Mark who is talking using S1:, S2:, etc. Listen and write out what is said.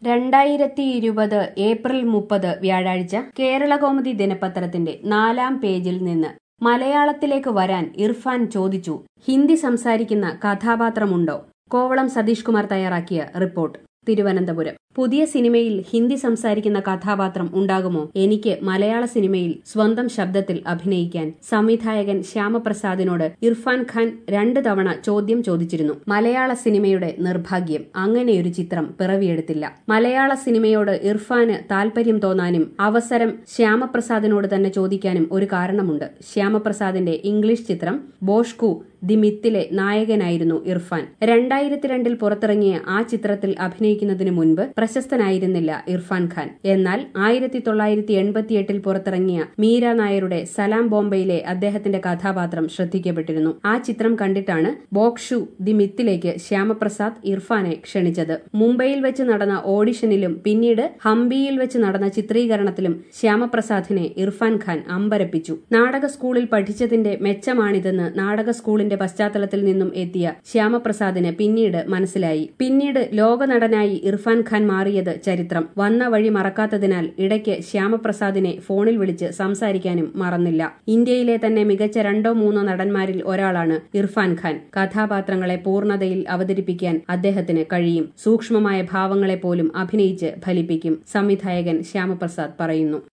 S1: രണ്ടായിരത്തി ഇരുപത് ഏപ്രിൽ മുപ്പത് വ്യാഴാഴ്ച കേരളകൗമുദി ദിനപത്രത്തിന്റെ നാലാം പേജിൽ നിന്ന് മലയാളത്തിലേക്ക് വരാൻ ഇർഫാൻ ചോദിച്ചു ഹിന്ദി സംസാരിക്കുന്ന കഥാപാത്രമുണ്ടോ കോവളം സതീഷ് കുമാർ തയ്യാറാക്കിയ റിപ്പോർട്ട് തിരുവനന്തപുരം പുതിയ സിനിമയിൽ ഹിന്ദി സംസാരിക്കുന്ന കഥാപാത്രം ഉണ്ടാകുമോ എനിക്ക് മലയാള സിനിമയിൽ സ്വന്തം ശബ്ദത്തിൽ അഭിനയിക്കാൻ സംവിധായകൻ ശ്യാമപ്രസാദിനോട് ഇർഫാൻ ഖാൻ രണ്ടു തവണ ചോദ്യം ചോദിച്ചിരുന്നു മലയാള സിനിമയുടെ നിർഭാഗ്യം അങ്ങനെയൊരു ചിത്രം പിറവിയെടുത്തില്ല മലയാള സിനിമയോട് ഇർഫാന് താൽപര്യം തോന്നാനും അവസരം ശ്യാമപ്രസാദിനോട് തന്നെ ചോദിക്കാനും ഒരു കാരണമുണ്ട് ശ്യാമപ്രസാദിന്റെ ഇംഗ്ലീഷ് ചിത്രം ബോഷ്കു ദി മിത്തിലെ നായകനായിരുന്നു ഇർഫാൻ രണ്ടായിരത്തി രണ്ടിൽ പുറത്തിറങ്ങിയ ആ ചിത്രത്തിൽ അഭിനയിക്കുന്നതിന് മുൻപ് പ്രശസ്തനായിരുന്നില്ല ഇർഫാൻ ഖാൻ എന്നാൽ ആയിരത്തി തൊള്ളായിരത്തി എൺപത്തിയെട്ടിൽ പുറത്തിറങ്ങിയ മീര നായരുടെ സലാം ബോംബെയിലെ അദ്ദേഹത്തിന്റെ കഥാപാത്രം ശ്രദ്ധിക്കപ്പെട്ടിരുന്നു ആ ചിത്രം കണ്ടിട്ടാണ് ബോക്ഷു ദി മിത്തിലേക്ക് ശ്യാമപ്രസാദ് ഇർഫാനെ ക്ഷണിച്ചത് മുംബൈയിൽ വെച്ച് നടന്ന ഓഡിഷനിലും പിന്നീട് ഹംപിയിൽ വെച്ച് നടന്ന ചിത്രീകരണത്തിലും ശ്യാമപ്രസാദിനെ ഇർഫാൻ ഖാൻ അമ്പരപ്പിച്ചു നാടക സ്കൂളിൽ പഠിച്ചതിന്റെ മെച്ചമാണിതെന്ന് നാടക സ്കൂളിന്റെ പശ്ചാത്തലത്തിൽ നിന്നും എത്തിയ ശ്യാമപ്രസാദിന് പിന്നീട് മനസ്സിലായി പിന്നീട് ലോക നടനായി ഇർഫാൻ ഖാൻ മാറിയത് ചരിത്രം വന്ന വഴി മറക്കാത്തതിനാൽ ഇടയ്ക്ക് ശ്യാമപ്രസാദിനെ ഫോണിൽ വിളിച്ച് സംസാരിക്കാനും മറന്നില്ല ഇന്ത്യയിലെ തന്നെ മികച്ച രണ്ടോ മൂന്നോ നടന്മാരിൽ ഒരാളാണ് ഇർഫാൻ ഖാൻ കഥാപാത്രങ്ങളെ പൂർണ്ണതയിൽ അവതരിപ്പിക്കാൻ അദ്ദേഹത്തിന് കഴിയും സൂക്ഷ്മമായ ഭാവങ്ങളെ പോലും അഭിനയിച്ച് ഫലിപ്പിക്കും സംവിധായകൻ ശ്യാമപ്രസാദ് പറയുന്നു